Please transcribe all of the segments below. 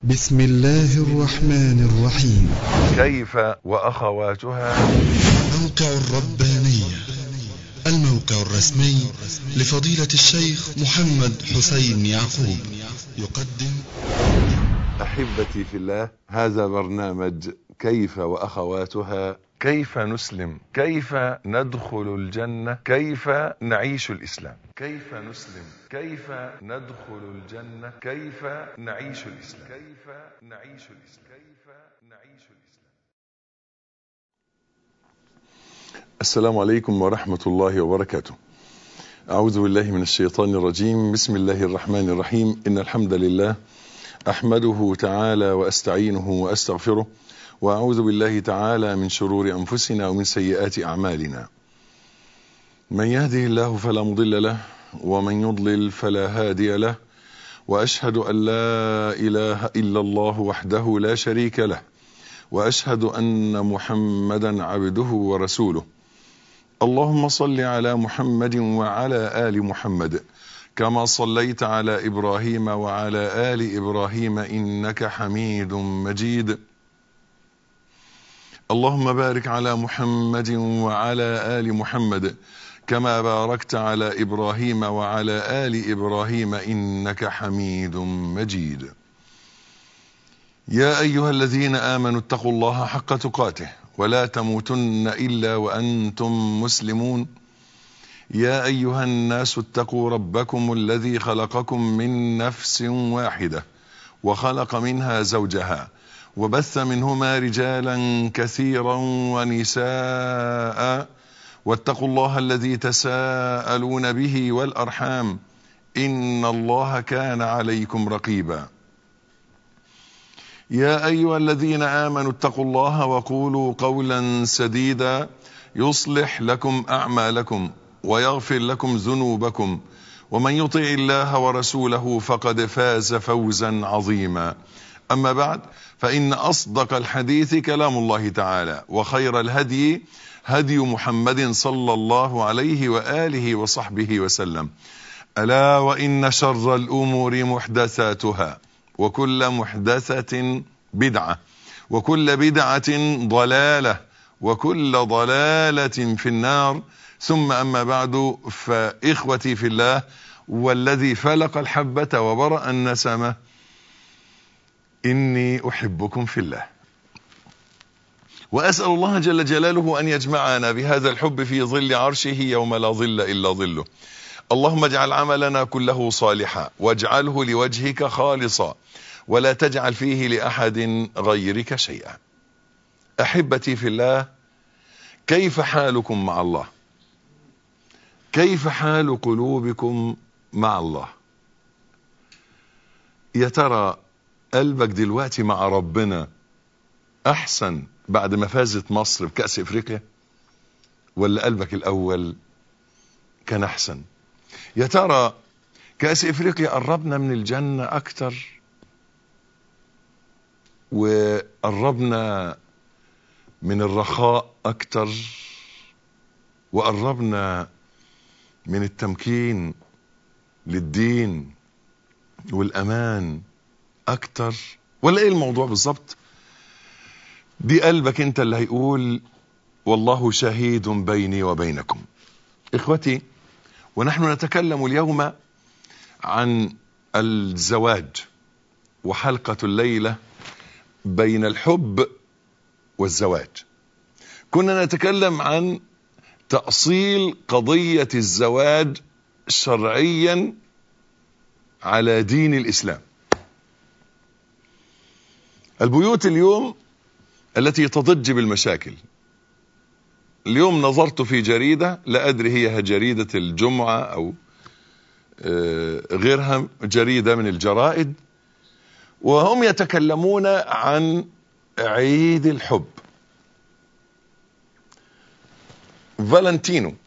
بسم الله الرحمن الرحيم كيف وأخواتها موقع الربانية الموقع الرسمي لفضيلة الشيخ محمد حسين يعقوب يقدم أحبتي في الله هذا برنامج كيف وأخواتها كيف نسلم كيف ندخل الجنة كيف نعيش الإسلام كيف نسلم كيف ندخل الجنة كيف نعيش الإسلام كيف نعيش الإسلام كيف نعيش الإسلام السلام عليكم ورحمة الله وبركاته أعوذ بالله من الشيطان الرجيم بسم الله الرحمن الرحيم إن الحمد لله أحمده تعالى وأستعينه وأستغفره وأعوذ بالله تعالى من شرور أنفسنا ومن سيئات أعمالنا من يهده الله فلا مضل له ومن يضلل فلا هادي له وأشهد أن لا إله إلا الله وحده لا شريك له وأشهد أن محمدا عبده ورسوله اللهم صل على محمد وعلى آل محمد كما صليت على إبراهيم وعلى آل إبراهيم إنك حميد مجيد اللهم بارك على محمد وعلى آل محمد كما باركت على إبراهيم وعلى آل إبراهيم إنك حميد مجيد يا أيها الذين آمنوا اتقوا الله حق تقاته ولا تموتن إلا وأنتم مسلمون يا أيها الناس اتقوا ربكم الذي خلقكم من نفس واحدة وخلق منها زوجها وبث منهما رجالا كثيرا ونساء واتقوا الله الذي تساءلون به والأرحام إن الله كان عليكم رقيبا يا أيها الذين آمنوا اتقوا الله وقولوا قولا سديدا يصلح لكم أعمالكم ويغفر لكم ذنوبكم ومن يطع الله ورسوله فقد فاز فوزا عظيما أما بعد فإن أصدق الحديث كلام الله تعالى وخير الهدي هدي محمد صلى الله عليه وآله وصحبه وسلم ألا وإن شر الأمور محدثاتها وكل محدثة بدعة وكل بدعة ضلالة وكل ضلالة في النار ثم أما بعد فإخوتي في الله والذي فلق الحبة وبرأ النسمة إني أحبكم في الله وأسأل الله جل جلاله أن يجمعنا بهذا الحب في ظل عرشه يوم لا ظل إلا ظله اللهم اجعل عملنا كله صالحا واجعله لوجهك خالصا ولا تجعل فيه لأحد غيرك شيئا أحبتي في الله كيف حالكم مع الله كيف حال قلوبكم مع الله يا ترى قلبك دلوقتي مع ربنا احسن بعد ما فازت مصر بكأس افريقيا ولا قلبك الاول كان احسن يا ترى كأس افريقيا قربنا من الجنة اكتر وقربنا من الرخاء اكتر وقربنا من التمكين للدين والامان اكتر ولا ايه الموضوع بالظبط دي قلبك انت اللي هيقول والله شهيد بيني وبينكم اخوتي ونحن نتكلم اليوم عن الزواج وحلقة الليلة بين الحب والزواج كنا نتكلم عن تأصيل قضية الزواج شرعيا على دين الإسلام البيوت اليوم التي تضج بالمشاكل اليوم نظرت في جريدة لا أدري هي جريدة الجمعة أو غيرها جريدة من الجرائد وهم يتكلمون عن عيد الحب فالنتينو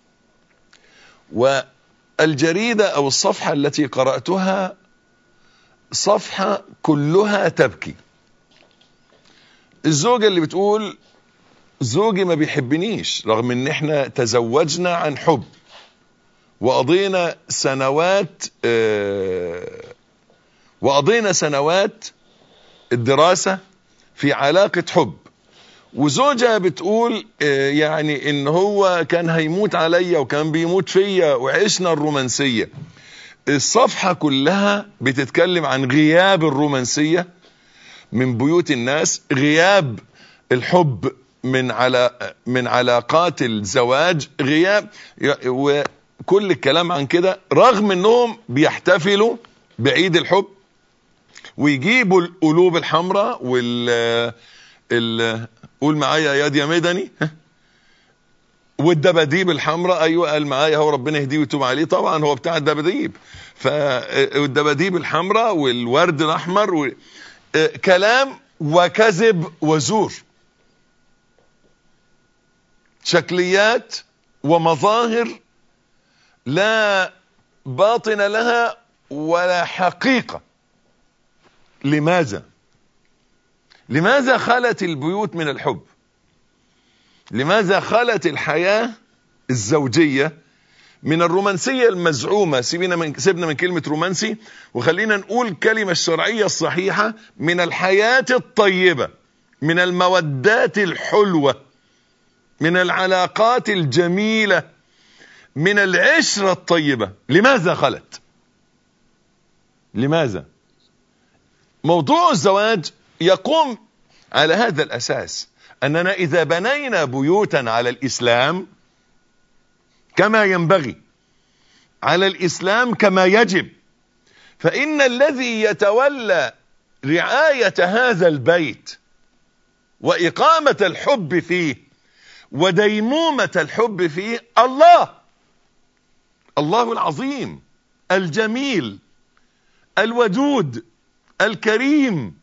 والجريدة أو الصفحة التي قرأتها صفحة كلها تبكي الزوجة اللي بتقول زوجي ما بيحبنيش رغم ان احنا تزوجنا عن حب وقضينا سنوات اه وقضينا سنوات الدراسة في علاقة حب وزوجها بتقول آه، يعني ان هو كان هيموت عليا وكان بيموت فيا وعشنا الرومانسية الصفحة كلها بتتكلم عن غياب الرومانسية من بيوت الناس غياب الحب من على من علاقات الزواج غياب وكل الكلام عن كده رغم انهم بيحتفلوا بعيد الحب ويجيبوا القلوب الحمراء وال ال قول معايا يا يا مدني ها؟ والدباديب الحمراء ايوه قال معايا هو ربنا يهديه ويتوب عليه طبعا هو بتاع الدباديب فالدباديب الحمراء والورد الاحمر و... آه، كلام وكذب وزور شكليات ومظاهر لا باطن لها ولا حقيقة لماذا لماذا خلت البيوت من الحب لماذا خلت الحياة الزوجية من الرومانسية المزعومة سيبنا من سيبنا من كلمة رومانسي وخلينا نقول الكلمة الشرعية الصحيحة من الحياة الطيبة من المودات الحلوة من العلاقات الجميلة من العشرة الطيبة لماذا خلت لماذا موضوع الزواج يقوم على هذا الأساس أننا إذا بنينا بيوتا على الإسلام كما ينبغي على الإسلام كما يجب فإن الذي يتولى رعاية هذا البيت وإقامة الحب فيه وديمومة الحب فيه الله الله العظيم الجميل الودود الكريم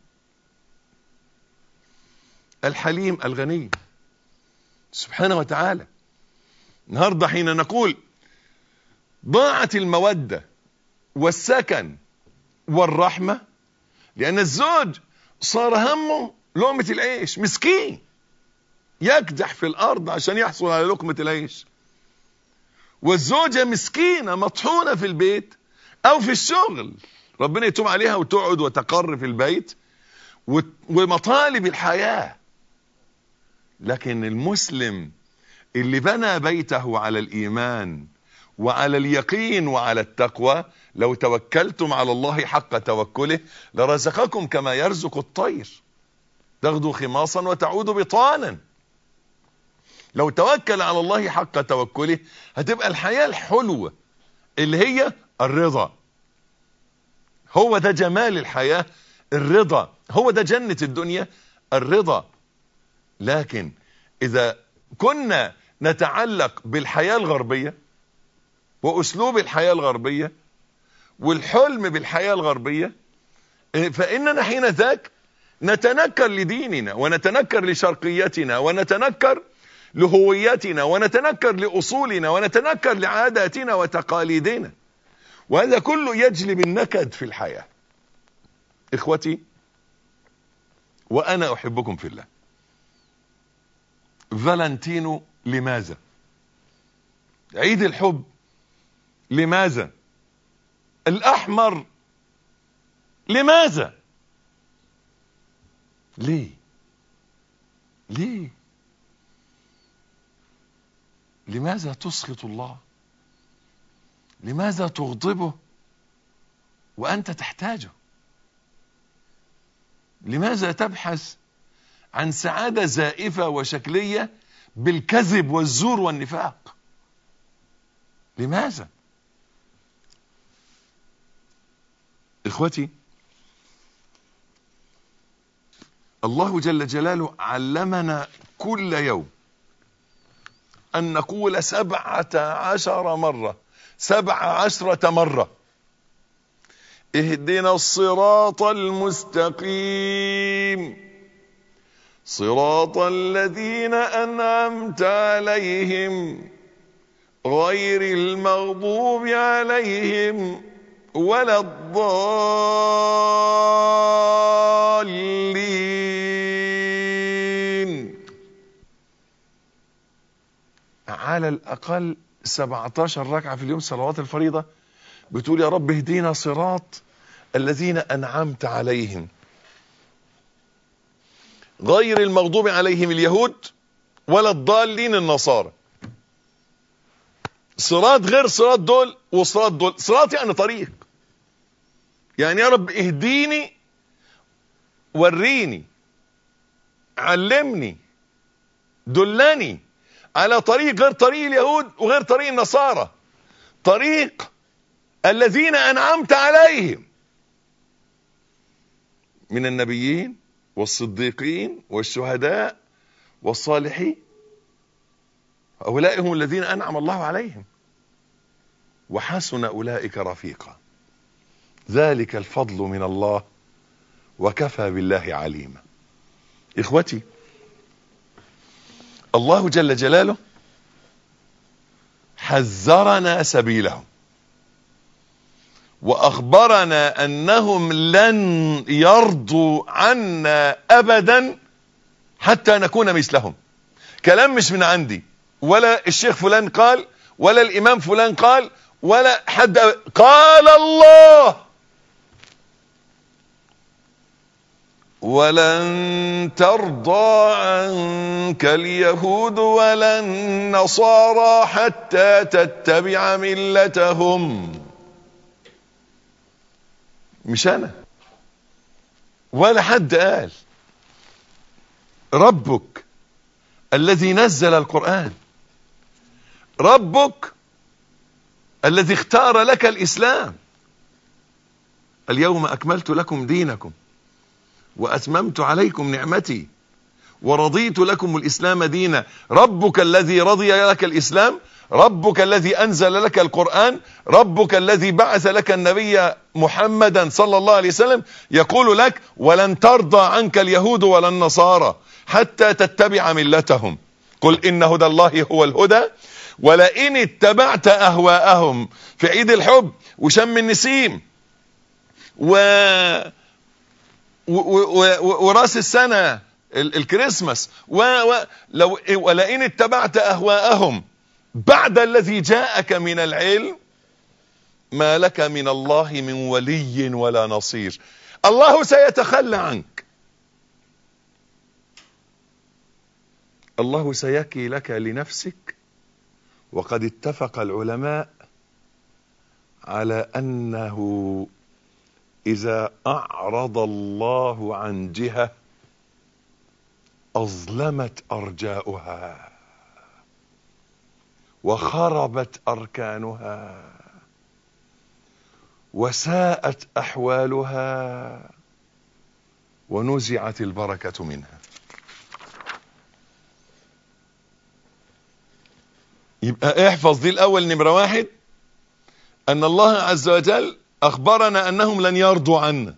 الحليم الغني سبحانه وتعالى النهارده حين نقول ضاعت المودة والسكن والرحمة لأن الزوج صار همه لقمة العيش مسكين يكدح في الأرض عشان يحصل على لقمة العيش والزوجة مسكينة مطحونة في البيت أو في الشغل ربنا يتوب عليها وتقعد وتقر في البيت ومطالب الحياة لكن المسلم اللي بنى بيته على الإيمان وعلى اليقين وعلى التقوى لو توكلتم على الله حق توكله لرزقكم كما يرزق الطير تغدو خماصا وتعود بطانا لو توكل على الله حق توكله هتبقى الحياة الحلوة اللي هي الرضا هو ده جمال الحياة الرضا هو ده جنة الدنيا الرضا لكن إذا كنا نتعلق بالحياة الغربية وأسلوب الحياة الغربية والحلم بالحياة الغربية فإننا حين ذاك نتنكر لديننا ونتنكر لشرقيتنا ونتنكر لهويتنا ونتنكر لأصولنا ونتنكر لعاداتنا وتقاليدنا وهذا كله يجلب النكد في الحياة إخوتي وأنا أحبكم في الله فالنتينو لماذا عيد الحب لماذا الأحمر لماذا ليه ليه لماذا تسخط الله لماذا تغضبه وأنت تحتاجه لماذا تبحث عن سعادة زائفة وشكلية بالكذب والزور والنفاق لماذا اخوتي الله جل جلاله علمنا كل يوم أن نقول سبعة عشر مرة سبع عشرة مرة اهدنا الصراط المستقيم صراط الذين أنعمت عليهم غير المغضوب عليهم ولا الضالين على الأقل 17 ركعة في اليوم صلوات الفريضة بتقول يا رب اهدينا صراط الذين أنعمت عليهم غير المغضوب عليهم اليهود ولا الضالين النصارى صراط غير صراط دول وصراط دول صراط يعني طريق يعني يا رب اهديني وريني علمني دلني على طريق غير طريق اليهود وغير طريق النصارى طريق الذين أنعمت عليهم من النبيين والصديقين والشهداء والصالحين هؤلاء هم الذين أنعم الله عليهم وحسن أولئك رفيقا ذلك الفضل من الله وكفى بالله عليما إخوتي الله جل جلاله حذرنا سبيلهم وأخبرنا أنهم لن يرضوا عنا أبدا حتى نكون مثلهم كلام مش من عندي ولا الشيخ فلان قال ولا الإمام فلان قال ولا حد قال الله ولن ترضى عنك اليهود ولا النصارى حتى تتبع ملتهم مش انا ولا حد قال ربك الذي نزل القرآن ربك الذي اختار لك الإسلام اليوم أكملت لكم دينكم وأتممت عليكم نعمتي ورضيت لكم الإسلام دينا ربك الذي رضي لك الإسلام ربك الذي أنزل لك القرآن ربك الذي بعث لك النبي محمدا صلى الله عليه وسلم يقول لك ولن ترضى عنك اليهود ولا النصارى حتى تتبع ملتهم قل إن هدى الله هو الهدى ولئن اتبعت أهواءهم في عيد الحب وشم النسيم و وراس السنة الكريسماس ولو ولئن اتبعت أهواءهم بعد الذي جاءك من العلم ما لك من الله من ولي ولا نصير الله سيتخلى عنك الله سيكي لك لنفسك وقد اتفق العلماء على أنه إذا أعرض الله عن جهة أظلمت أرجاؤها وخربت أركانها وساءت أحوالها ونزعت البركة منها يبقى احفظ دي الأول نمرة واحد أن الله عز وجل أخبرنا أنهم لن يرضوا عنا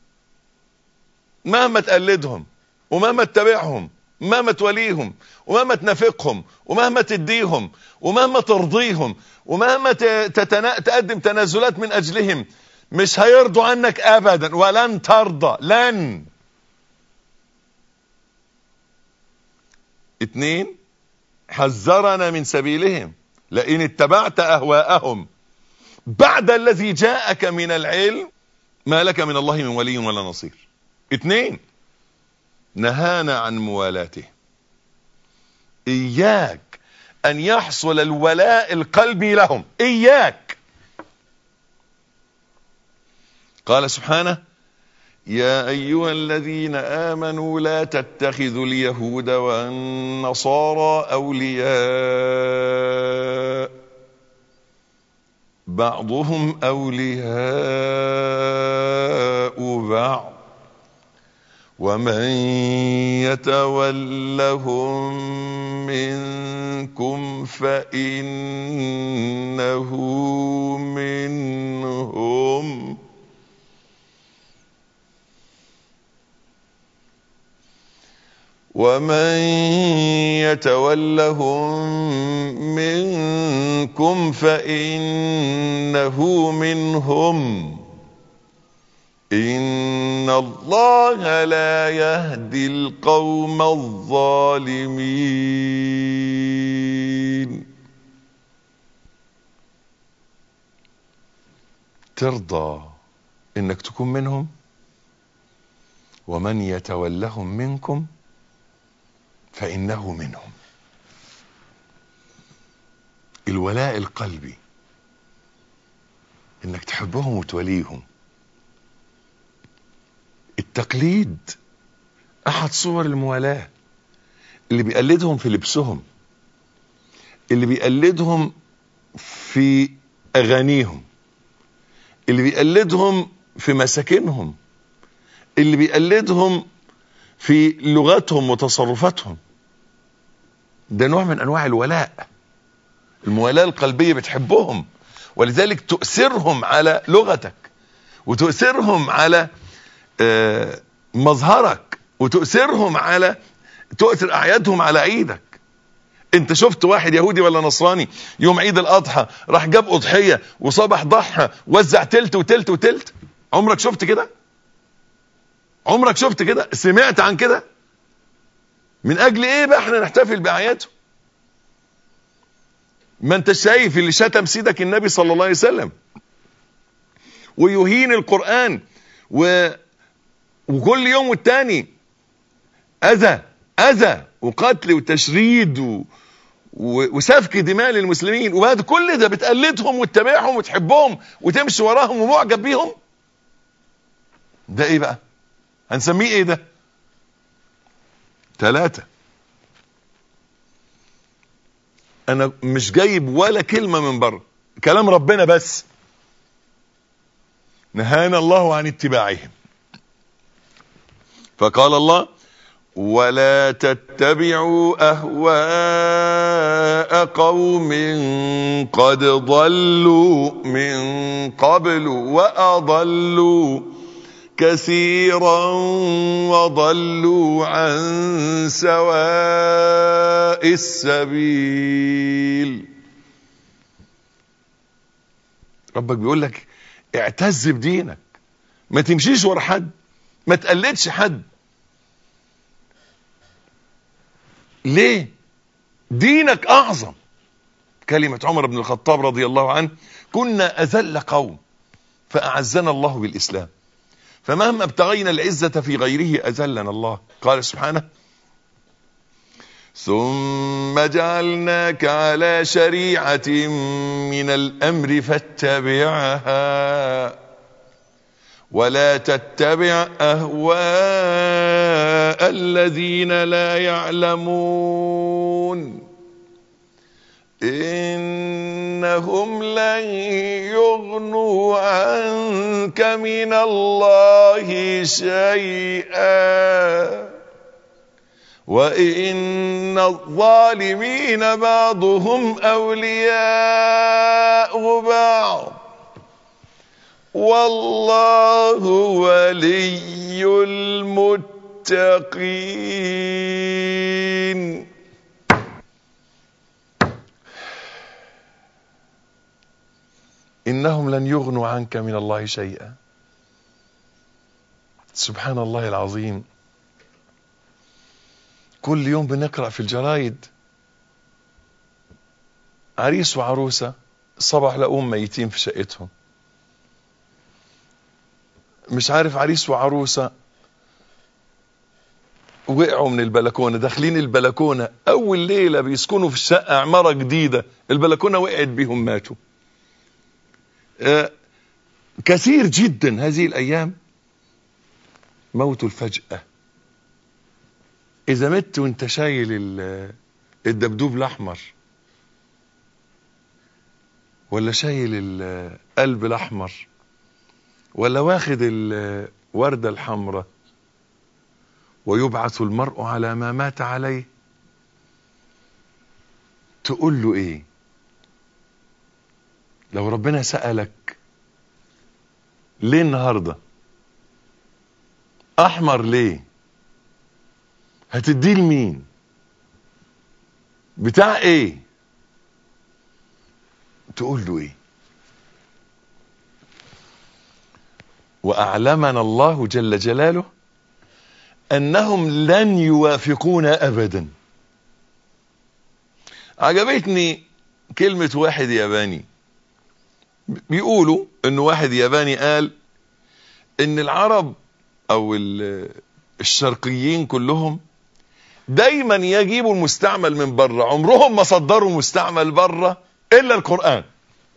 مهما تقلدهم ومهما تتبعهم ومهما توليهم ومهما تنافقهم ومهما تديهم ومهما ترضيهم ومهما تتنا... تقدم تنازلات من أجلهم مش هيرضوا عنك أبدا ولن ترضى لن اتنين حذرنا من سبيلهم لئن اتبعت أهواءهم بعد الذي جاءك من العلم ما لك من الله من ولي ولا نصير اثنين نهانا عن موالاته اياك ان يحصل الولاء القلبي لهم اياك قال سبحانه يا ايها الذين امنوا لا تتخذوا اليهود والنصارى اولياء بعضهم أولياء بعض ومن يتولهم منكم فإنه منهم ومن يتولهم منكم فإنه منهم إن الله لا يهدي القوم الظالمين ترضى انك تكون منهم ومن يتولهم منكم فإنه منهم الولاء القلبي انك تحبهم وتوليهم التقليد احد صور الموالاة اللي بيقلدهم في لبسهم اللي بيقلدهم في اغانيهم اللي بيقلدهم في مساكنهم اللي بيقلدهم في لغتهم وتصرفاتهم ده نوع من انواع الولاء الموالاة القلبية بتحبهم ولذلك تؤثرهم على لغتك وتؤثرهم على آه، مظهرك وتؤثرهم على تؤثر اعيادهم على عيدك انت شفت واحد يهودي ولا نصراني يوم عيد الاضحى راح جاب اضحيه وصبح ضحى وزع تلت وتلت وتلت عمرك شفت كده عمرك شفت كده سمعت عن كده من اجل ايه بقى احنا نحتفل باعياده ما انت شايف اللي شتم سيدك النبي صلى الله عليه وسلم ويهين القرآن و... وكل يوم والتاني اذى اذى وقتل وتشريد و... و... وسفك دماء للمسلمين وبعد كل ده بتقلدهم وتتابعهم وتحبهم وتمشي وراهم ومعجب بيهم ده ايه بقى هنسميه ايه ده ثلاثة انا مش جايب ولا كلمة من بره كلام ربنا بس نهانا الله عن اتباعهم فقال الله ولا تتبعوا اهواء قوم قد ضلوا من قبل واضلوا كثيرا وضلوا عن سواء السبيل ربك بيقول لك اعتز بدينك ما تمشيش ورا حد ما تقلدش حد ليه دينك اعظم كلمة عمر بن الخطاب رضي الله عنه كنا اذل قوم فاعزنا الله بالاسلام فمهما ابتغينا العزة في غيره اذلنا الله قال سبحانه ثم جعلناك على شريعة من الامر فاتبعها ولا تتبع اهواء الذين لا يعلمون انهم لن يغنوا عنك من الله شيئا وان الظالمين بعضهم اولياء بعض والله ولي المتقين انهم لن يغنوا عنك من الله شيئا سبحان الله العظيم كل يوم بنقرا في الجرايد عريس وعروسه صبح لقوم ميتين في شقتهم مش عارف عريس وعروسه وقعوا من البلكونه داخلين البلكونه اول ليله بيسكنوا في الشقه عماره جديده البلكونه وقعت بيهم ماتوا آه كثير جدا هذه الايام موت الفجأة اذا مت وانت شايل الدبدوب الاحمر ولا شايل القلب الاحمر ولا واخد الوردة الحمراء ويبعث المرء على ما مات عليه تقول له ايه لو ربنا سألك ليه النهاردة احمر ليه هتديه لمين بتاع ايه تقول له ايه واعلمنا الله جل جلاله انهم لن يوافقونا ابدا عجبتني كلمة واحد ياباني بيقولوا ان واحد ياباني قال ان العرب او الشرقيين كلهم دايما يجيبوا المستعمل من بره عمرهم ما صدروا مستعمل بره الا القرآن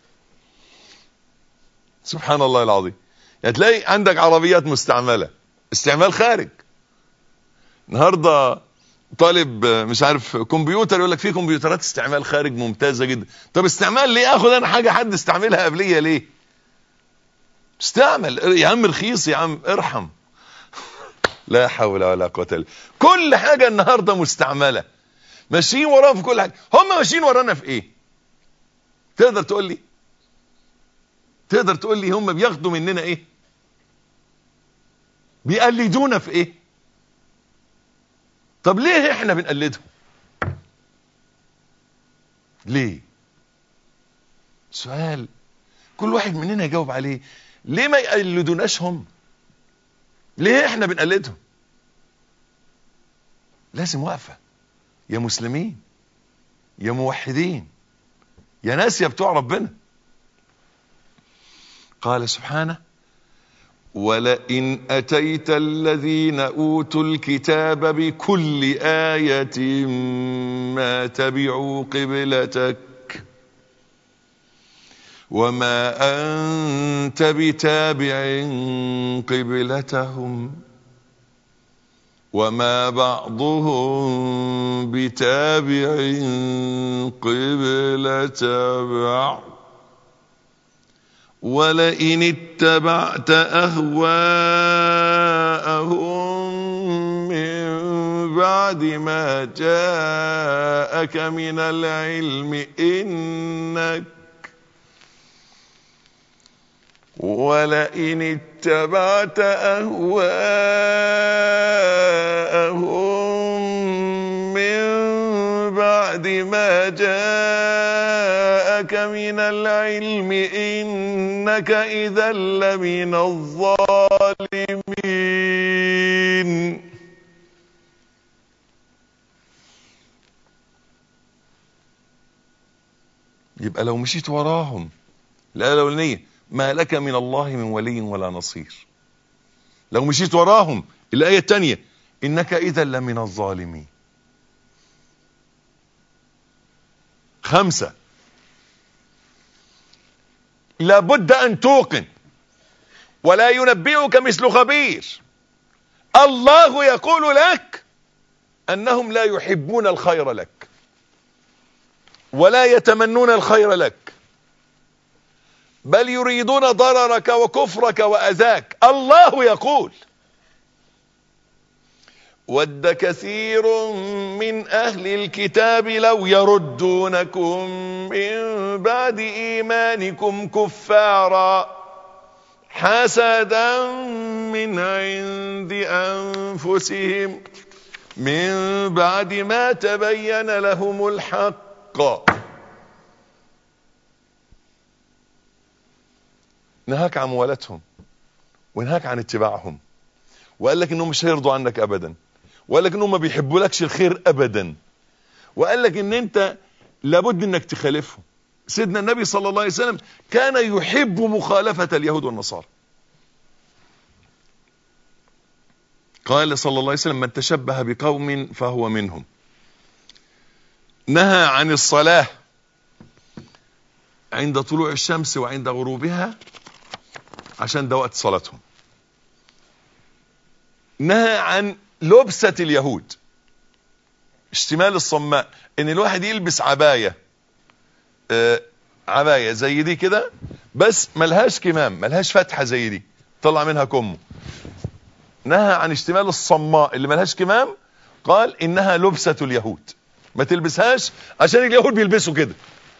سبحان الله العظيم يعني تلاقي عندك عربيات مستعملة استعمال خارج النهارده طالب مش عارف كمبيوتر يقول لك في كمبيوترات استعمال خارج ممتازه جدا طب استعمال ليه اخد انا حاجه حد استعملها قبليه ليه استعمل يا عم رخيص يا عم ارحم لا حول ولا قوه الا كل حاجه النهارده مستعمله ماشيين وراهم في كل حاجه هم ماشيين ورانا في ايه تقدر تقول لي تقدر تقول لي هم بياخدوا مننا ايه بيقلدونا في ايه طب ليه احنا بنقلدهم ليه سؤال كل واحد مننا يجاوب عليه ليه ما يقلدوناش هم ليه احنا بنقلدهم لازم وقفة يا مسلمين يا موحدين يا ناس يا بتوع ربنا قال سبحانه ولئن أتيت الذين أوتوا الكتاب بكل آية ما تبعوا قبلتك وما أنت بتابع قبلتهم وما بعضهم بتابع قبلة بعض ولئن اتبعت أهواءهم من بعد ما جاءك من العلم إنك ولئن اتبعت أهواءهم من بعد ما جاءك من العلم إنك إذا لمن الظالمين يبقى لو مشيت وراهم لا الأولانية ما لك من الله من ولي ولا نصير لو مشيت وراهم الآية الثانية إنك إذا لمن الظالمين خمسة لابد أن توقن ولا ينبئك مثل خبير الله يقول لك أنهم لا يحبون الخير لك ولا يتمنون الخير لك بل يريدون ضررك وكفرك وأذاك الله يقول ود كثير من أهل الكتاب لو يردونكم من بعد إيمانكم كفارا حسدا من عند أنفسهم من بعد ما تبين لهم الحق نهاك عن موالاتهم ونهاك عن اتباعهم وقال لك انهم مش هيرضوا عنك ابدا وقال لك انهم ما بيحبوا لكش الخير ابدا وقال لك ان انت لابد انك تخالفهم سيدنا النبي صلى الله عليه وسلم كان يحب مخالفة اليهود والنصارى قال صلى الله عليه وسلم من تشبه بقوم فهو منهم نهى عن الصلاة عند طلوع الشمس وعند غروبها عشان ده وقت صلاتهم نهى عن لبسة اليهود اشتمال الصماء ان الواحد يلبس عباية آه عباية زي دي كده بس ملهاش كمام ملهاش فتحة زي دي طلع منها كمه نهى عن اشتمال الصماء اللي ملهاش كمام قال انها لبسة اليهود ما تلبسهاش عشان اليهود بيلبسوا كده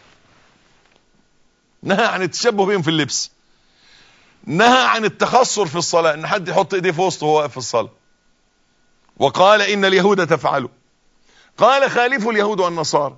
نهى عن التشبه بهم في اللبس نهى عن التخصر في الصلاة ان حد يحط ايديه في وسطه وهو واقف في الصلاة وقال ان اليهود تفعلوا قال خالفوا اليهود والنصارى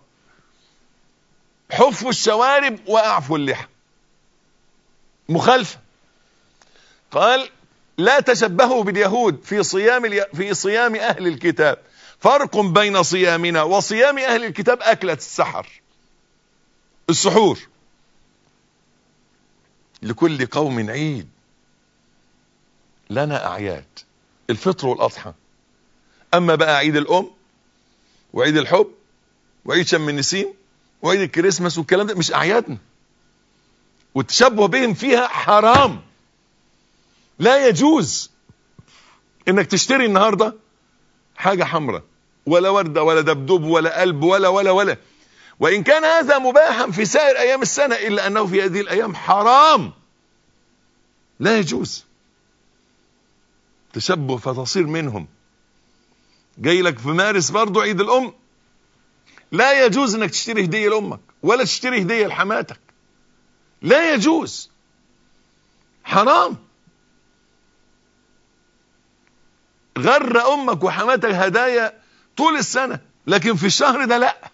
حفوا الشوارب واعفوا اللحى مخالفة قال لا تشبهوا باليهود في صيام الي... في صيام اهل الكتاب فرق بين صيامنا وصيام اهل الكتاب اكلة السحر السحور لكل قوم عيد لنا اعياد الفطر والاضحى اما بقى عيد الام وعيد الحب وعيد شم النسيم وعيد الكريسماس والكلام ده مش اعيادنا والتشبه بهم فيها حرام لا يجوز انك تشتري النهارده حاجه حمراء ولا ورده ولا دبدوب ولا قلب ولا ولا ولا وان كان هذا مباحا في سائر ايام السنه الا انه في هذه الايام حرام لا يجوز تشبه فتصير منهم جاي لك في مارس برضه عيد الام لا يجوز انك تشتري هديه لامك ولا تشتري هديه لحماتك لا يجوز حرام غر امك وحماتك هدايا طول السنه لكن في الشهر ده لا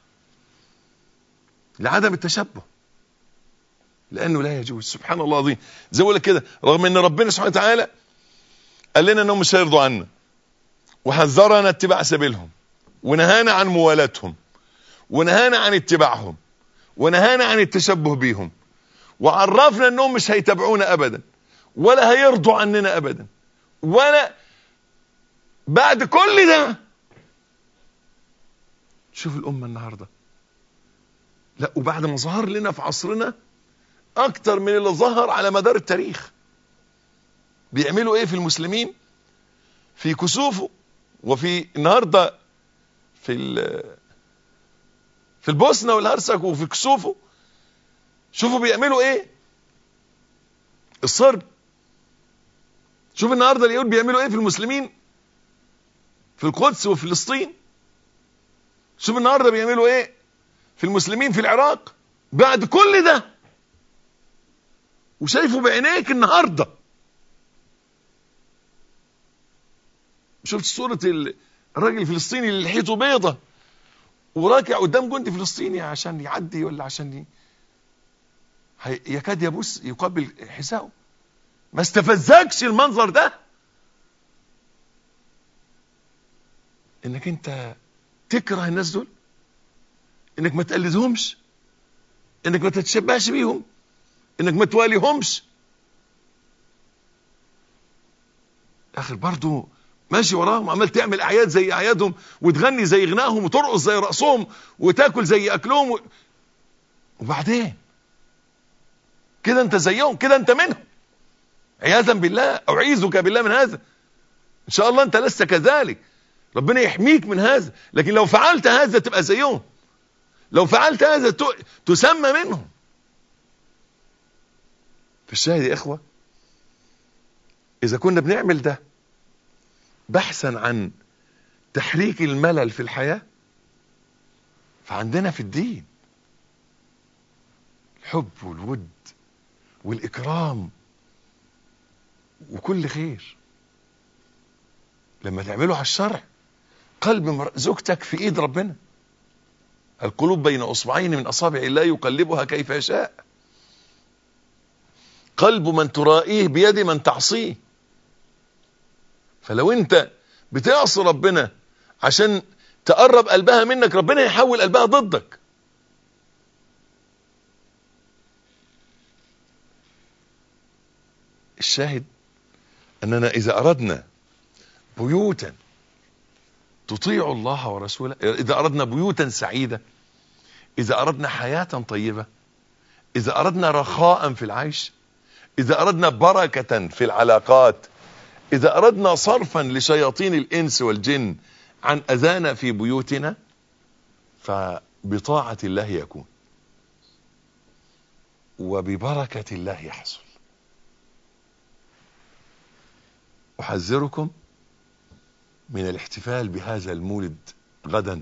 لعدم التشبه لانه لا يجوز سبحان الله العظيم زي ما لك كده رغم ان ربنا سبحانه وتعالى قال لنا انهم مش هيرضوا عنا وحذرنا اتباع سبيلهم ونهانا عن موالاتهم ونهانا عن اتباعهم ونهانا عن التشبه بيهم وعرفنا انهم مش هيتابعونا ابدا ولا هيرضوا عننا ابدا ولا بعد كل ده شوف الامه النهارده لا وبعد ما ظهر لنا في عصرنا اكتر من اللي ظهر على مدار التاريخ بيعملوا ايه في المسلمين في كسوفه وفي النهارده في في البوسنه والهرسك وفي كسوفه شوفوا بيعملوا ايه الصرب شوف النهارده اليهود بيعملوا ايه في المسلمين في القدس وفلسطين شوف النهارده بيعملوا ايه في المسلمين في العراق بعد كل ده وشايفه بعينيك النهارده شفت صورة الراجل الفلسطيني اللي لحيته بيضة وراكع قدام جندي فلسطيني عشان يعدي ولا عشان ي... يكاد يبص يقبل حساءه ما استفزكش المنظر ده انك انت تكره الناس دول انك ما تقلدهمش انك ما تتشبهش بيهم انك ما تواليهمش اخر برضو ماشي وراهم عمال تعمل اعياد زي اعيادهم وتغني زي غناهم وترقص زي رقصهم وتاكل زي اكلهم و... وبعدين كده انت زيهم كده انت منهم عياذا بالله اعيذك بالله من هذا ان شاء الله انت لست كذلك ربنا يحميك من هذا لكن لو فعلت هذا تبقى زيهم لو فعلت هذا ت... تسمى منهم في الشاهد يا اخوه اذا كنا بنعمل ده بحثا عن تحريك الملل في الحياة فعندنا في الدين الحب والود والإكرام وكل خير لما تعمله على الشرع قلب زوجتك في ايد ربنا القلوب بين اصبعين من اصابع الله يقلبها كيف يشاء قلب من ترائيه بيد من تعصيه فلو انت بتعصي ربنا عشان تقرب قلبها منك ربنا يحول قلبها ضدك الشاهد اننا اذا اردنا بيوتا تطيع الله ورسوله اذا اردنا بيوتا سعيدة اذا اردنا حياة طيبة اذا اردنا رخاء في العيش اذا اردنا بركة في العلاقات إذا أردنا صرفا لشياطين الإنس والجن عن أذانا في بيوتنا فبطاعة الله يكون وببركة الله يحصل أحذركم من الاحتفال بهذا المولد غدا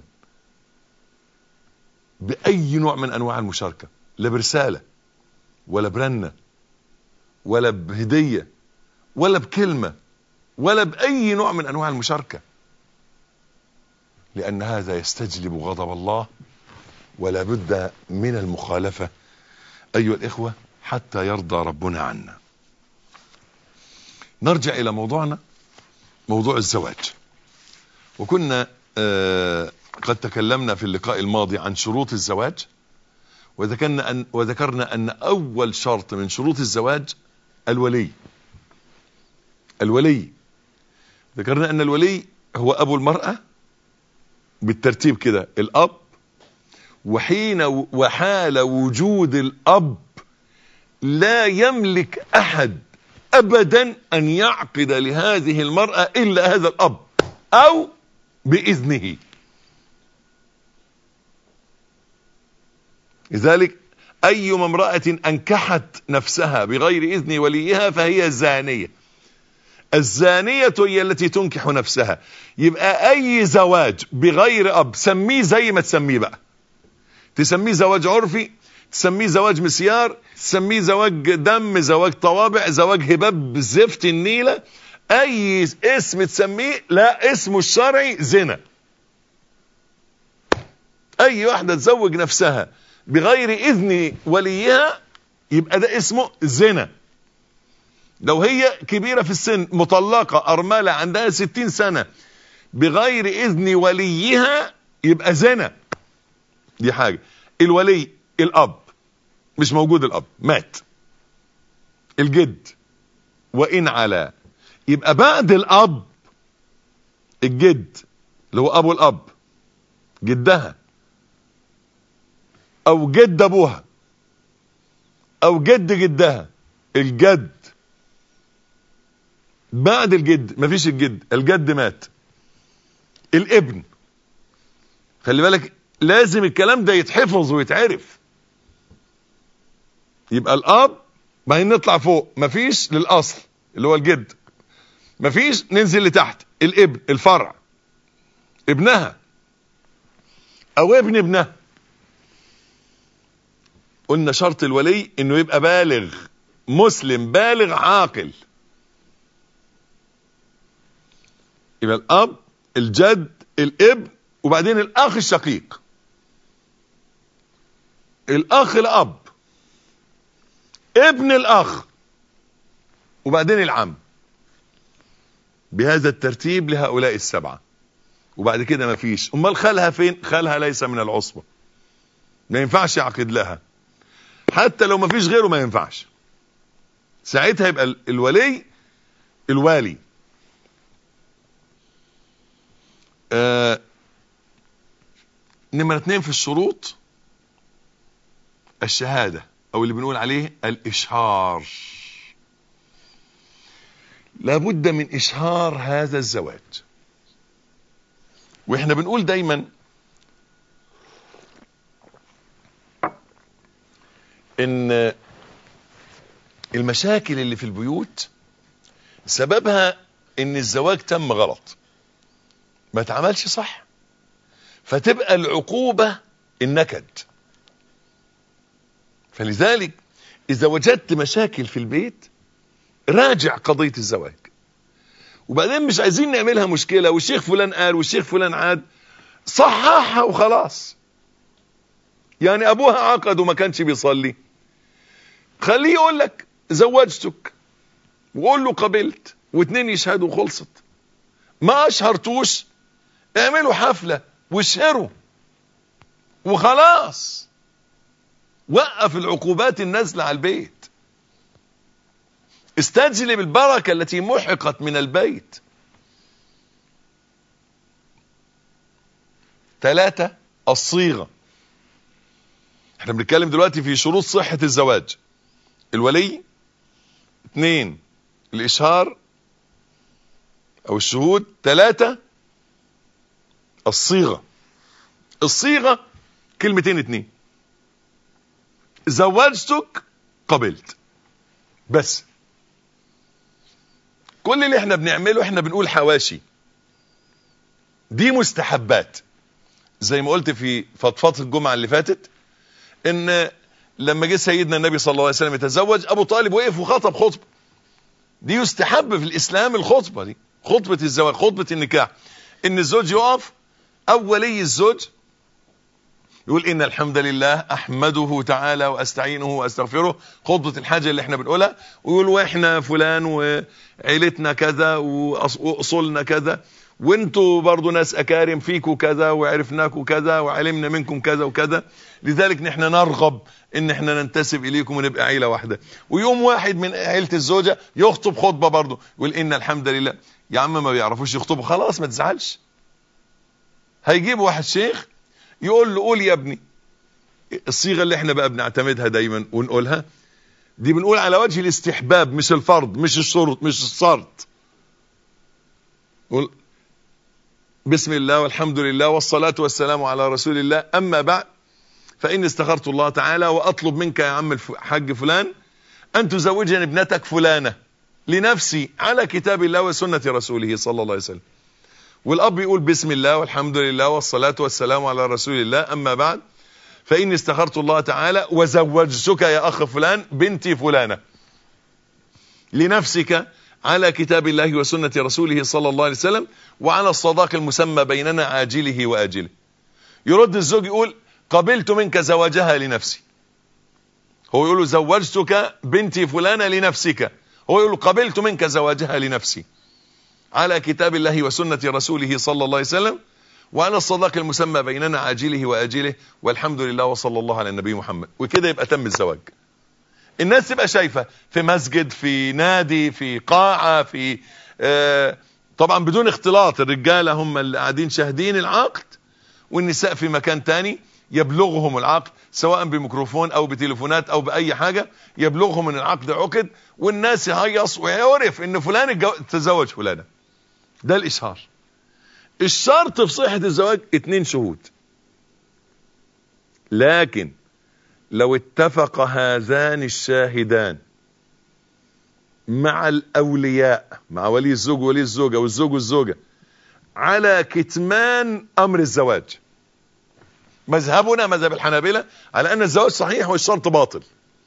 بأي نوع من أنواع المشاركة لا برسالة ولا برنة ولا بهدية ولا بكلمة ولا بأي نوع من أنواع المشاركة لأن هذا يستجلب غضب الله ولا بد من المخالفة أيها الإخوة حتى يرضى ربنا عنا نرجع إلى موضوعنا موضوع الزواج وكنا آه قد تكلمنا في اللقاء الماضي عن شروط الزواج وذكرنا أن, وذكرنا أن أول شرط من شروط الزواج الولي الولي ذكرنا أن الولي هو أبو المرأة بالترتيب كده الاب وحين وحال وجود الاب لا يملك احد ابدا ان يعقد لهذه المرأة الا هذا الاب او باذنه لذلك ايما امرأة انكحت نفسها بغير اذن وليها فهي زانية الزانية هي التي تنكح نفسها يبقى اي زواج بغير اب سميه زي ما تسميه بقى تسميه زواج عرفي تسميه زواج مسيار تسميه زواج دم زواج طوابع زواج هباب زفت النيلة اي اسم تسميه لا اسمه الشرعي زنا اي واحدة تزوج نفسها بغير اذن وليها يبقى ده اسمه زنا لو هي كبيرة في السن مطلقة ارملة عندها ستين سنة بغير اذن وليها يبقى زنا دي حاجة الولي الاب مش موجود الاب مات الجد وان على يبقى بعد الاب الجد اللي هو ابو الاب جدها او جد ابوها او جد جدها الجد بعد الجد مفيش الجد الجد مات الابن خلي بالك لازم الكلام ده يتحفظ ويتعرف يبقى الاب بعدين نطلع فوق مفيش للاصل اللي هو الجد مفيش ننزل لتحت الابن الفرع ابنها او ابن ابنها قلنا شرط الولي انه يبقى بالغ مسلم بالغ عاقل يبقى الاب الجد الابن وبعدين الاخ الشقيق الاخ الاب ابن الاخ وبعدين العم بهذا الترتيب لهؤلاء السبعة وبعد كده ما فيش امال خالها فين خالها ليس من العصبة ما ينفعش يعقد لها حتى لو ما فيش غيره ما ينفعش ساعتها يبقى الولي الوالي آه نمرة اتنين في الشروط الشهادة او اللي بنقول عليه الاشهار لابد من اشهار هذا الزواج واحنا بنقول دايما ان المشاكل اللي في البيوت سببها ان الزواج تم غلط ما اتعملش صح فتبقى العقوبة النكد فلذلك اذا وجدت مشاكل في البيت راجع قضية الزواج وبعدين مش عايزين نعملها مشكلة والشيخ فلان قال والشيخ فلان عاد صححها وخلاص يعني ابوها عقد وما كانش بيصلي خليه يقول لك زوجتك وقول له قبلت واتنين يشهدوا وخلصت ما اشهرتوش اعملوا حفلة واشهروا وخلاص وقف العقوبات النازلة على البيت استجلب البركة التي محقت من البيت ثلاثة الصيغة احنا بنتكلم دلوقتي في شروط صحة الزواج الولي اثنين الاشهار او الشهود ثلاثة الصيغة الصيغة كلمتين اتنين زوجتك قبلت بس كل اللي احنا بنعمله احنا بنقول حواشي دي مستحبات زي ما قلت في فضفضة الجمعة اللي فاتت ان لما جه سيدنا النبي صلى الله عليه وسلم يتزوج ابو طالب وقف وخطب خطبه دي يستحب في الاسلام الخطبه دي خطبه الزواج خطبه النكاح ان الزوج يقف او ولي الزوج يقول ان الحمد لله احمده تعالى واستعينه واستغفره خطبه الحاجه اللي احنا بنقولها ويقول واحنا فلان وعيلتنا كذا واصولنا كذا وانتوا برضو ناس اكارم فيكوا كذا وعرفناكوا كذا وعلمنا منكم كذا وكذا لذلك نحن نرغب ان احنا ننتسب اليكم ونبقى عيله واحده ويوم واحد من عيله الزوجه يخطب خطبه برضو يقول ان الحمد لله يا عم ما بيعرفوش يخطبوا خلاص ما تزعلش هيجيب واحد شيخ يقول له قول يا ابني الصيغه اللي احنا بقى بنعتمدها دايما ونقولها دي بنقول على وجه الاستحباب مش الفرض مش الشرط مش الشرط قول بسم الله والحمد لله والصلاة والسلام على رسول الله أما بعد فإني استغفرت الله تعالى وأطلب منك يا عم الحاج فلان أن تزوجني ابنتك فلانة لنفسي على كتاب الله وسنة رسوله صلى الله عليه وسلم والأب يقول بسم الله والحمد لله والصلاة والسلام على رسول الله أما بعد فإني استخرت الله تعالى وزوجتك يا أخ فلان بنتي فلانة لنفسك على كتاب الله وسنة رسوله صلى الله عليه وسلم وعلى الصداق المسمى بيننا عاجله وآجله يرد الزوج يقول قبلت منك زواجها لنفسي هو يقول زوجتك بنتي فلانة لنفسك هو يقول قبلت منك زواجها لنفسي على كتاب الله وسنة رسوله صلى الله عليه وسلم وعلى الصداق المسمى بيننا عاجله وآجله والحمد لله وصلى الله على النبي محمد وكده يبقى تم الزواج الناس تبقى شايفة في مسجد في نادي في قاعة في آه طبعا بدون اختلاط الرجالة هم اللي قاعدين شاهدين العقد والنساء في مكان تاني يبلغهم العقد سواء بميكروفون او بتليفونات او باي حاجة يبلغهم ان العقد عقد والناس يهيص ويعرف ان فلان تزوج فلانة ده الاشهار الشرط في صحة الزواج اتنين شهود لكن لو اتفق هذان الشاهدان مع الاولياء مع ولي الزوج وولي الزوجة والزوج والزوجة على كتمان امر الزواج مذهبنا مذهب الحنابلة على ان الزواج صحيح والشرط باطل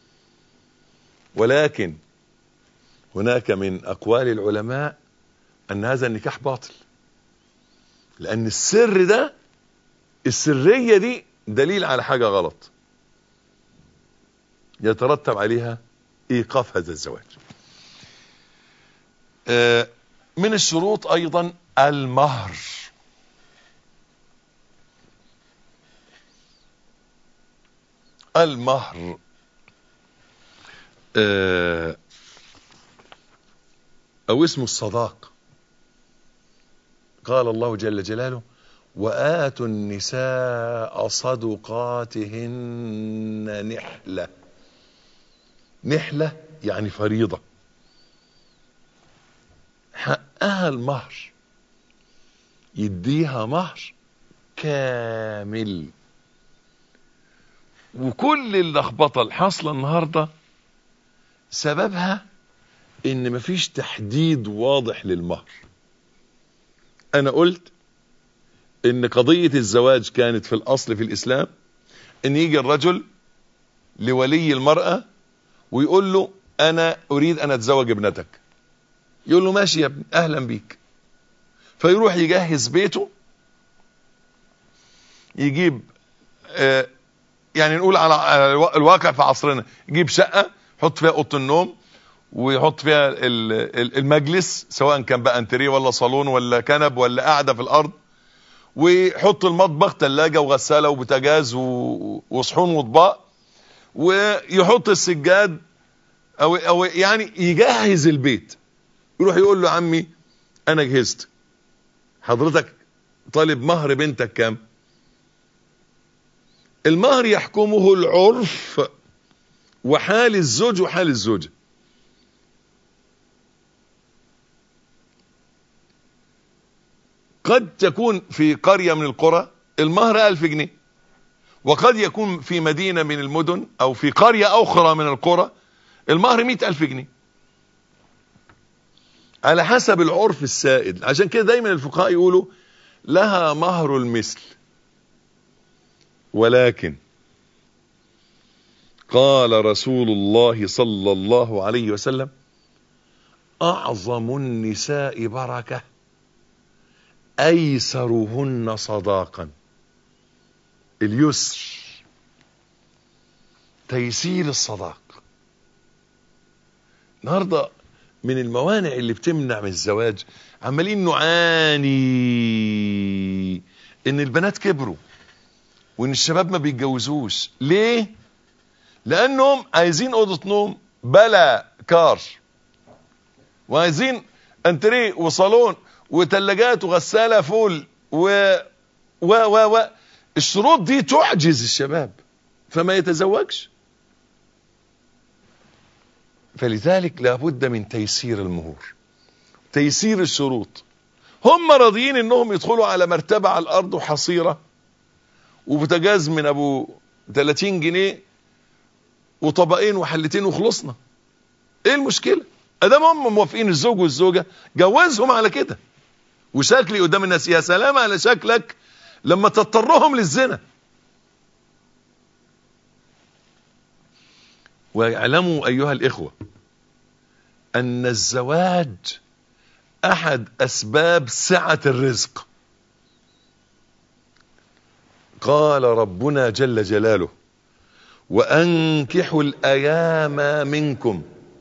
ولكن هناك من اقوال العلماء ان هذا النكاح باطل لان السر ده السرية دي دليل على حاجة غلط يترتب عليها ايقاف هذا الزواج من الشروط ايضا المهر المهر او اسمه الصداق قال الله جل جلاله وآتوا النساء صدقاتهن نحلة نحلة يعني فريضة حقها المهر يديها مهر كامل وكل اللخبطة الحاصلة النهاردة سببها ان مفيش تحديد واضح للمهر انا قلت ان قضية الزواج كانت في الاصل في الاسلام ان يجي الرجل لولي المرأة ويقول له انا اريد ان اتزوج ابنتك يقول له ماشي يا ابني اهلا بيك فيروح يجهز بيته يجيب آه يعني نقول على الواقع في عصرنا يجيب شقة يحط فيها اوضه النوم ويحط فيها المجلس سواء كان بقى انتريه ولا صالون ولا كنب ولا قاعده في الارض ويحط المطبخ ثلاجه وغساله وبوتاجاز وصحون واطباق ويحط السجاد او او يعني يجهز البيت يروح يقول له عمي انا جهزت حضرتك طالب مهر بنتك كام المهر يحكمه العرف وحال الزوج وحال الزوجه قد تكون في قرية من القرى المهر ألف جنيه وقد يكون في مدينة من المدن أو في قرية أخرى من القرى المهر مئة ألف جنيه على حسب العرف السائد عشان كده دايما الفقهاء يقولوا لها مهر المثل ولكن قال رسول الله صلى الله عليه وسلم أعظم النساء بركة أيسرهن صداقا اليسر تيسير الصداق النهاردة من الموانع اللي بتمنع من الزواج عمالين نعاني ان البنات كبروا وان الشباب ما بيتجوزوش ليه لانهم عايزين اوضه نوم بلا كار وعايزين انتريه وصالون وثلاجات وغساله فول و و و و الشروط دي تعجز الشباب فما يتزوجش فلذلك لابد من تيسير المهور تيسير الشروط هم راضيين انهم يدخلوا على مرتبة على الارض وحصيرة وبوتجاز من ابو 30 جنيه وطبقين وحلتين وخلصنا ايه المشكلة ادام هم موافقين الزوج والزوجة جوزهم على كده وشكلي قدام الناس يا سلام على شكلك لما تضطرهم للزنا واعلموا ايها الاخوة ان الزواج احد اسباب سعة الرزق قال ربنا جل جلاله وانكحوا الايام منكم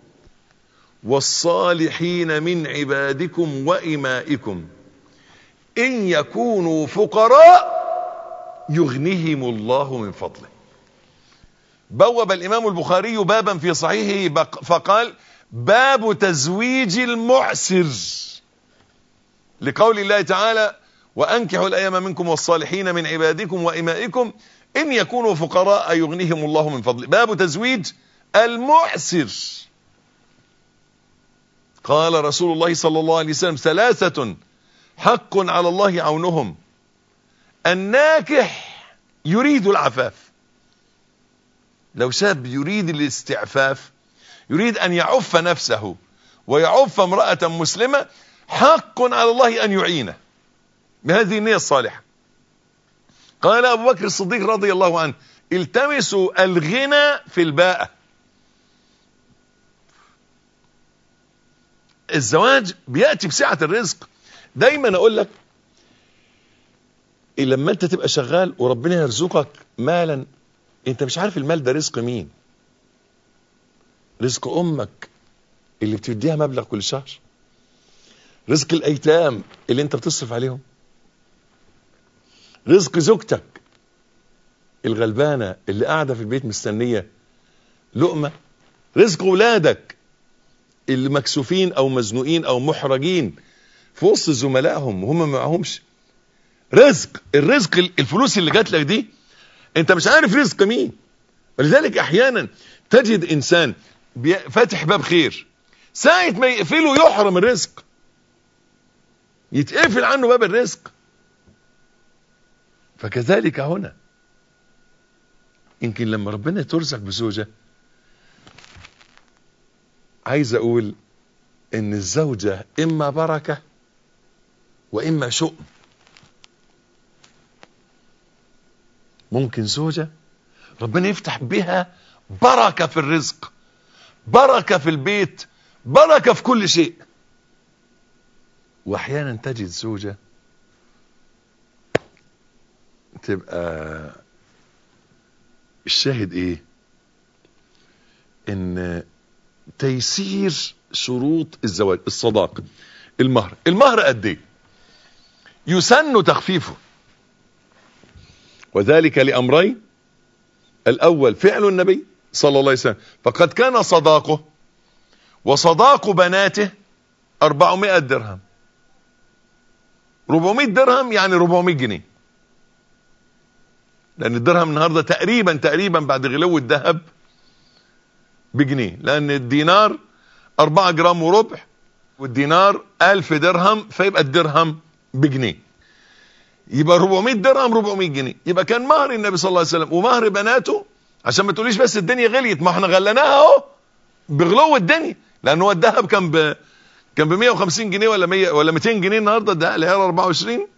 والصالحين من عبادكم وإمائكم إن يكونوا فقراء يغنيهم الله من فضله بوب الإمام البخاري بابا في صحيحه فقال باب تزويج المعسر لقول الله تعالى وأنكحوا الأيام منكم والصالحين من عبادكم وإمائكم إن يكونوا فقراء يغنيهم الله من فضله باب تزويج المعسر قال رسول الله صلى الله عليه وسلم ثلاثة حق على الله عونهم الناكح يريد العفاف لو شاب يريد الاستعفاف يريد أن يعف نفسه ويعف امرأة مسلمة حق على الله أن يعينه بهذه النية الصالحة قال أبو بكر الصديق رضي الله عنه التمسوا الغنى في الباءة الزواج بيأتي بسعة الرزق دايما اقول لك لما انت تبقى شغال وربنا يرزقك مالا انت مش عارف المال ده رزق مين رزق امك اللي بتديها مبلغ كل شهر رزق الايتام اللي انت بتصرف عليهم رزق زوجتك الغلبانة اللي قاعدة في البيت مستنية لقمة رزق ولادك اللي مكسوفين او مزنوقين او محرجين في وسط زملائهم وهم ما معهمش رزق الرزق الفلوس اللي جات لك دي انت مش عارف رزق مين ولذلك احيانا تجد انسان فاتح باب خير ساعة ما يقفله يحرم الرزق يتقفل عنه باب الرزق فكذلك هنا يمكن لما ربنا ترزق بزوجة عايز اقول ان الزوجة اما بركة واما شؤم ممكن زوجة ربنا يفتح بها بركة في الرزق بركة في البيت بركة في كل شيء واحيانا تجد زوجة تبقى الشاهد ايه ان تيسير شروط الزواج الصداق المهر المهر قد ايه يسن تخفيفه وذلك لامرين الاول فعل النبي صلى الله عليه وسلم فقد كان صداقه وصداق بناته 400 درهم 400 درهم يعني 400 جنيه لان الدرهم النهارده تقريبا تقريبا بعد غلو الذهب بجنيه لان الدينار 4 جرام وربع والدينار 1000 درهم فيبقى الدرهم بجنيه يبقى 400 درهم 400 جنيه يبقى كان مهر النبي صلى الله عليه وسلم ومهر بناته عشان ما تقوليش بس الدنيا غليت ما احنا غليناها اهو بغلو الدنيا لان هو الذهب كان ب كان ب 150 جنيه ولا 100 ولا 200 جنيه النهارده ده العيار 24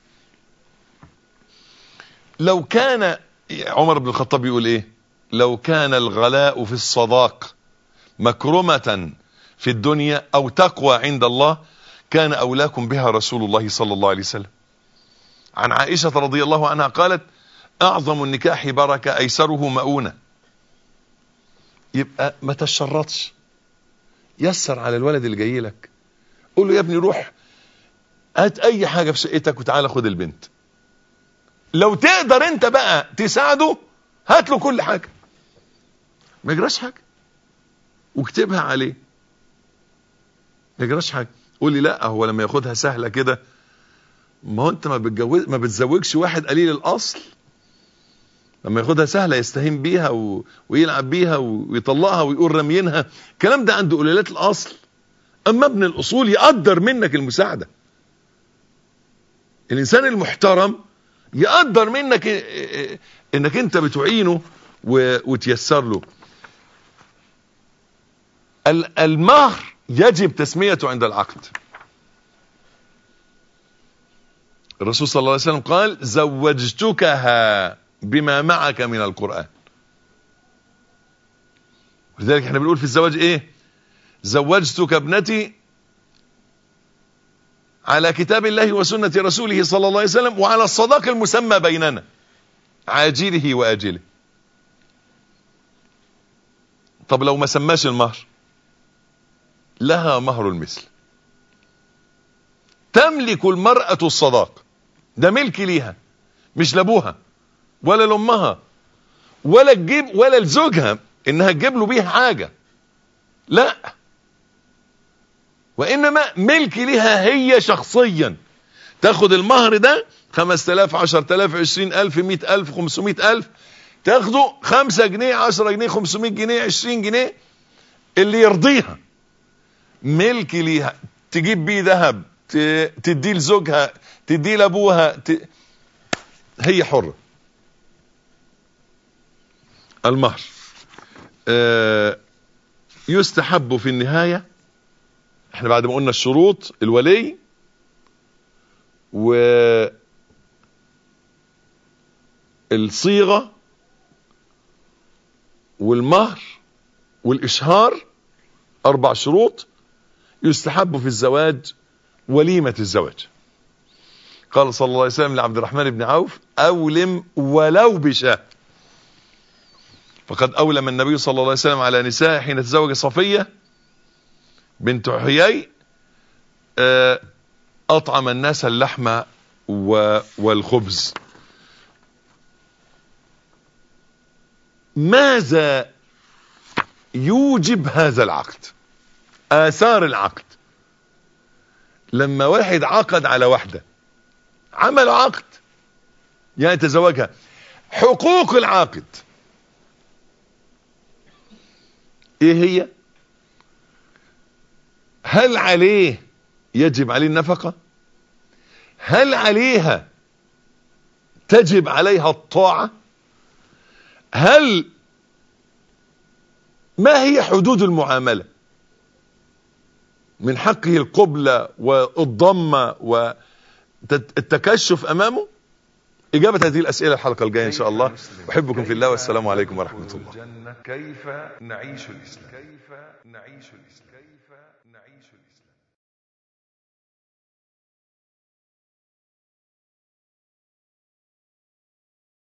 لو كان عمر بن الخطاب يقول ايه لو كان الغلاء في الصداق مكرمة في الدنيا او تقوى عند الله كان اولاكم بها رسول الله صلى الله عليه وسلم عن عائشة رضي الله عنها قالت اعظم النكاح بركة ايسره مؤونة يبقى ما تشرطش يسر على الولد اللي جاي لك قول له يا ابني روح هات اي حاجة في شقتك وتعالى خد البنت لو تقدر انت بقى تساعده هات له كل حاجة ما يجراش حاجة واكتبها عليه ما يجراش حاجة قول لي لا هو لما ياخدها سهلة كده ما هو انت ما بتجوز ما بتزوجش واحد قليل الاصل لما ياخدها سهله يستهين بيها و... ويلعب بيها و... ويطلقها ويقول رمينها الكلام ده عند قليلات الاصل اما ابن الاصول يقدر منك المساعده الانسان المحترم يقدر منك انك انت بتعينه و... وتيسر له المهر يجب تسميته عند العقد الرسول صلى الله عليه وسلم قال زوجتكها بما معك من القرآن ولذلك احنا بنقول في الزواج ايه زوجتك ابنتي على كتاب الله وسنة رسوله صلى الله عليه وسلم وعلى الصداق المسمى بيننا عاجله وآجله طب لو ما سماش المهر لها مهر المثل تملك المرأة الصداق ده ملك ليها مش لابوها ولا لامها ولا تجيب ولا لزوجها انها تجيب له بيها حاجة لا وانما ملك ليها هي شخصيا تاخد المهر ده 5000 10000 20000 100000 500000 تاخده 5 جنيه 10 جنيه 500 جنيه 20 جنيه اللي يرضيها ملك ليها تجيب بيه ذهب تديه لزوجها تديه لابوها ت... هي حرة المهر آه يستحب في النهاية احنا بعد ما قلنا الشروط الولي و الصيغة والمهر والإشهار أربع شروط يستحب في الزواج وليمة الزواج قال صلى الله عليه وسلم لعبد الرحمن بن عوف أولم ولو بشاه فقد أولم النبي صلى الله عليه وسلم على نساء حين تزوج صفية بنت حيي أطعم الناس اللحم والخبز ماذا يوجب هذا العقد آثار العقد لما واحد عقد على واحدة عمل عقد يعني تزوجها حقوق العاقد ايه هي هل عليه يجب عليه النفقة هل عليها تجب عليها الطاعة هل ما هي حدود المعاملة من حقه القبلة والضمة والتكشف أمامه إجابة هذه الأسئلة الحلقة الجاية إن شاء الله أحبكم في الله والسلام عليكم ورحمة الله كيف نعيش الإسلام كيف نعيش الإسلام كيف نعيش الإسلام